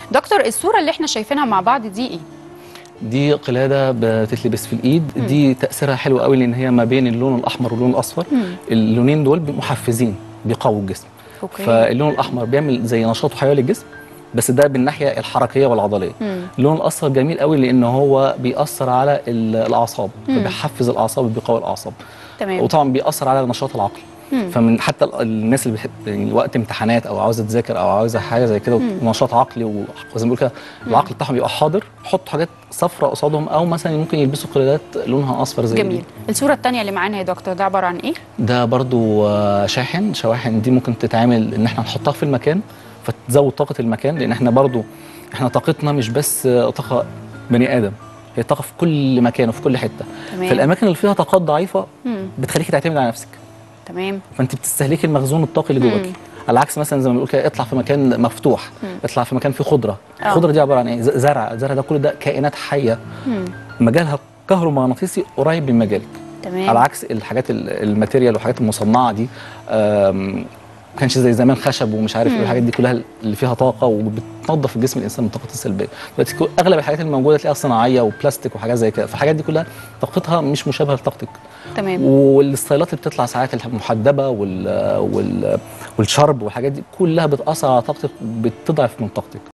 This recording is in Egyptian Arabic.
دكتور الصوره اللي احنا شايفينها مع بعض دي ايه دي قلاده بتتلبس في الايد دي تاثيرها حلو قوي لان هي ما بين اللون الاحمر واللون الاصفر اللونين دول بيبقوا محفزين بيقووا الجسم اوكي فاللون الاحمر بيعمل زي نشاط وحيويه للجسم بس ده بالناحيه الحركيه والعضليه مم. اللون الاصفر جميل قوي لان هو بيأثر على ال- الاعصاب فبيحفز الاعصاب وبيقوي الاعصاب تمام وطبعا بيأثر على النشاط العقلي مم. فمن حتى ال- الناس اللي بتحب يعني وقت امتحانات او عاوزه تذاكر او عاوزه حاجه زي كده ونشاط عقلي و- وزي ما بيقول كده العقل بتاعهم يبقى حاضر حطوا حاجات صفراء قصادهم او مثلا ممكن يلبسوا قلادات لونها اصفر زي جميل دي. الصوره الثانيه اللي معانا يا دكتور ده عباره عن ايه ده برضو آه، شاحن شواحن دي ممكن تتعمل ان احنا نحطها في المكان فتزود طاقه المكان لان احنا برضو احنا طاقتنا مش بس آه، طاقه بني ادم هي طاقه في كل مكان وفي كل حته تمام. فالاماكن اللي فيها طاقات ضعيفه مم. بتخليكي تعتمد على نفسك تمام فانت بتستهلكي المخزون الطاقي اللي جواكي على عكس مثلا زي ما بنقول كده اطلع في مكان مفتوح اطلع في مكان فيه خضره آه. الخضره دي عباره عن ايه ز- زرع الزرع ده كل ده كائنات حيه مم. مجالها كهرومغناطيسي قريب من مجالك تمام على عكس الحاجات ال- الماتيريال والحاجات المصنعه دي آم، ما كانش زي زمان خشب ومش عارف ايه الحاجات دي كلها اللي فيها طاقه وبتنظف الجسم الانسان من الطاقه السلبيه دلوقتي كل- اغلب الحاجات الموجوده تلاقيها صناعيه وبلاستيك وحاجات زي كده فالحاجات دي كلها طاقتها مش مشابهه لطاقتك تمام والستايلات اللي بتطلع ساعات المحدبه وال وال والشرب والحاجات دي كلها بتاثر على طاقتك بتضعف من طاقتك